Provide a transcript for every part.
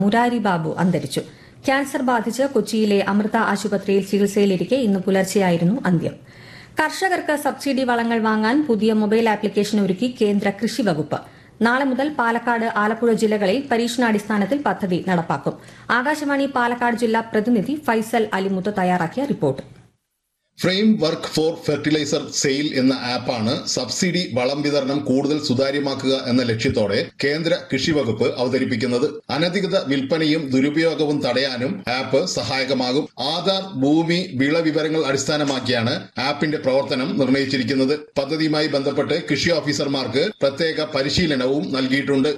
മുരാരി ബാബു അന്തരിച്ചു ക്യാൻസർ ബാധിച്ച് കൊച്ചിയിലെ അമൃത ആശുപത്രിയിൽ ചികിത്സയിലിരിക്കെ ഇന്ന് പുലർച്ചെയായിരുന്നു അന്ത്യം കർഷകർക്ക് സബ്സിഡി വളങ്ങൾ വാങ്ങാൻ പുതിയ മൊബൈൽ ആപ്ലിക്കേഷൻ ഒരുക്കി കേന്ദ്ര കൃഷി വകുപ്പ് നാളെ മുതൽ പാലക്കാട് ആലപ്പുഴ ജില്ലകളിൽ പരീക്ഷണാടിസ്ഥാനത്തിൽ പദ്ധതി നടപ്പാക്കും ആകാശവാണി പാലക്കാട് ജില്ലാ പ്രതിനിധി ഫൈസൽ അലിമുത്ത് തയ്യാറാക്കിയ report framework for fertiliser sale എന്ന ആപ്പാണ് സബ്സിഡി വളം വിതരണം കൂടുതൽ സുതാര്യമാക്കുക എന്ന ലക്ഷ്യത്തോടെ കേന്ദ്ര കൃഷി വകുപ്പ് അവതരിപ്പിക്കുന്നത് അനധികൃത വിൽപ്പനയും ദുരുപയോഗവും തടയാനും ആപ്പ് സഹായകമാകും ആധാർ ഭൂമി വിള വിവരങ്ങൾ അടിസ്ഥാനമാക്കിയാണ് ആപ്പിന്റെ പ്രവർത്തനം നിർണ്ണയിച്ചിരിക്കുന്നത് പദ്ധതിയുമായി ബന്ധപ്പെട്ട് കൃഷി ഓഫീസർമാർക്ക് പ്രത്യേക പരിശീലനവും നൽകിയിട്ടുണ്ട്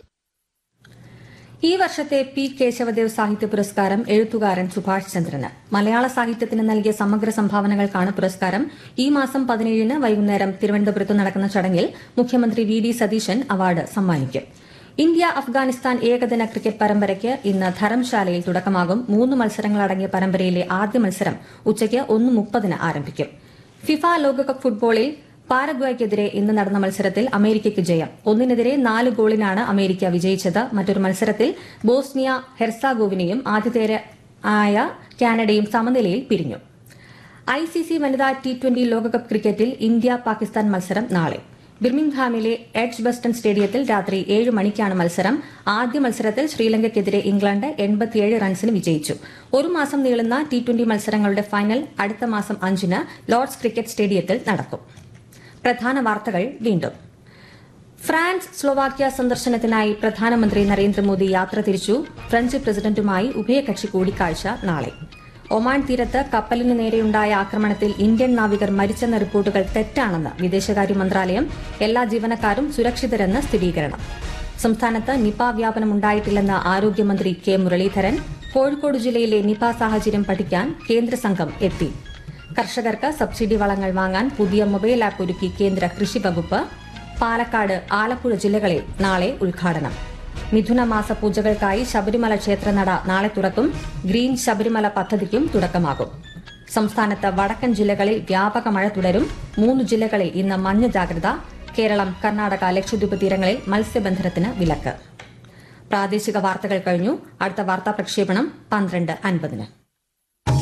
ഈ വർഷത്തെ പി കേശവദേവ് സാഹിത്യ പുരസ്കാരം എഴുത്തുകാരൻ സുഭാഷ് ചന്ദ്രന് മലയാള സാഹിത്യത്തിന് നൽകിയ സമഗ്ര സംഭാവനകൾക്കാണ് പുരസ്കാരം ഈ മാസം പതിനേഴിന് വൈകുന്നേരം തിരുവനന്തപുരത്ത് നടക്കുന്ന ചടങ്ങിൽ മുഖ്യമന്ത്രി വി ഡി സതീശൻ അവാർഡ് സമ്മാനിക്കും ഇന്ത്യ അഫ്ഗാനിസ്ഥാൻ ഏകദിന ക്രിക്കറ്റ് പരമ്പരയ്ക്ക് ഇന്ന് ധരംശാലയിൽ തുടക്കമാകും മൂന്ന് മത്സരങ്ങളടങ്ങിയ പരമ്പരയിലെ ആദ്യ മത്സരം ഉച്ചയ്ക്ക് ഒന്ന് മുപ്പതിന് ആരംഭിക്കും ഫിഫ ലോകകപ്പ് ഫുട്ബോളിൽ പാരഗ്വായ്ക്കെതിരെ ഇന്ന് നടന്ന മത്സരത്തിൽ അമേരിക്കയ്ക്ക് ജയം ഒന്നിനെതിരെ നാല് ഗോളിനാണ് അമേരിക്ക വിജയിച്ചത് മറ്റൊരു മത്സരത്തിൽ ബോസ്നിയ ഹെർസാഗോവിനെയും ആതിഥേയരായ കാനഡയും സമനിലയിൽ പിരിഞ്ഞു ഐ സി സി വനിതാ ടി ട്വന്റി ലോകകപ്പ് ക്രിക്കറ്റിൽ ഇന്ത്യ പാകിസ്ഥാൻ മത്സരം നാളെ ബിർമിംഗ്ഹാമിലെ എഡ്ജ് ബസ്റ്റൺ സ്റ്റേഡിയത്തിൽ രാത്രി ഏഴ് മണിക്കാണ് മത്സരം ആദ്യ മത്സരത്തിൽ ശ്രീലങ്കയ്ക്കെതിരെ ഇംഗ്ലണ്ട് എൺപത്തിയേഴ് റൺസിന് വിജയിച്ചു ഒരു മാസം നീളുന്ന ടി ട്വന്റി മത്സരങ്ങളുടെ ഫൈനൽ അടുത്ത മാസം അഞ്ചിന് ലോർഡ്സ് ക്രിക്കറ്റ് സ്റ്റേഡിയത്തിൽ നടക്കും പ്രധാന വാർത്തകൾ വീണ്ടും ഫ്രാൻസ് സ്ലോവാക്യ സന്ദർശനത്തിനായി പ്രധാനമന്ത്രി നരേന്ദ്രമോദി യാത്ര തിരിച്ചു ഫ്രഞ്ച് പ്രസിഡന്റുമായി ഉഭയകക്ഷി കൂടിക്കാഴ്ച നാളെ ഒമാൻ തീരത്ത് കപ്പലിന് നേരെയുണ്ടായ ആക്രമണത്തിൽ ഇന്ത്യൻ നാവികർ മരിച്ചെന്ന റിപ്പോർട്ടുകൾ തെറ്റാണെന്ന് വിദേശകാര്യ മന്ത്രാലയം എല്ലാ ജീവനക്കാരും സുരക്ഷിതരെന്ന് സ്ഥിരീകരണം സംസ്ഥാനത്ത് നിപ വ്യാപനം ഉണ്ടായിട്ടില്ലെന്ന് ആരോഗ്യമന്ത്രി കെ മുരളീധരൻ കോഴിക്കോട് ജില്ലയിലെ നിപ സാഹചര്യം പഠിക്കാൻ കേന്ദ്ര സംഘം എത്തി കർഷകർക്ക് സബ്സിഡി വളങ്ങൾ വാങ്ങാൻ പുതിയ മൊബൈൽ ആപ്പ് ഒരുക്കി കേന്ദ്ര കൃഷി വകുപ്പ് പാലക്കാട് ആലപ്പുഴ ജില്ലകളിൽ നാളെ ഉദ്ഘാടനം മിഥുനമാസ പൂജകൾക്കായി ശബരിമല ക്ഷേത്രനട നാളെ തുറക്കും ഗ്രീൻ ശബരിമല പദ്ധതിക്കും തുടക്കമാകും സംസ്ഥാനത്ത് വടക്കൻ ജില്ലകളിൽ വ്യാപക മഴ തുടരും മൂന്ന് ജില്ലകളിൽ ഇന്ന് മഞ്ഞ ജാഗ്രത കേരളം കർണാടക ലക്ഷദ്വീപ് തീരങ്ങളിൽ മത്സ്യബന്ധനത്തിന് വിലക്ക് പ്രാദേശിക വാർത്തകൾ കഴിഞ്ഞു അടുത്ത വാർത്താ പ്രക്ഷേപണം പന്ത്രണ്ട് അൻപതിന്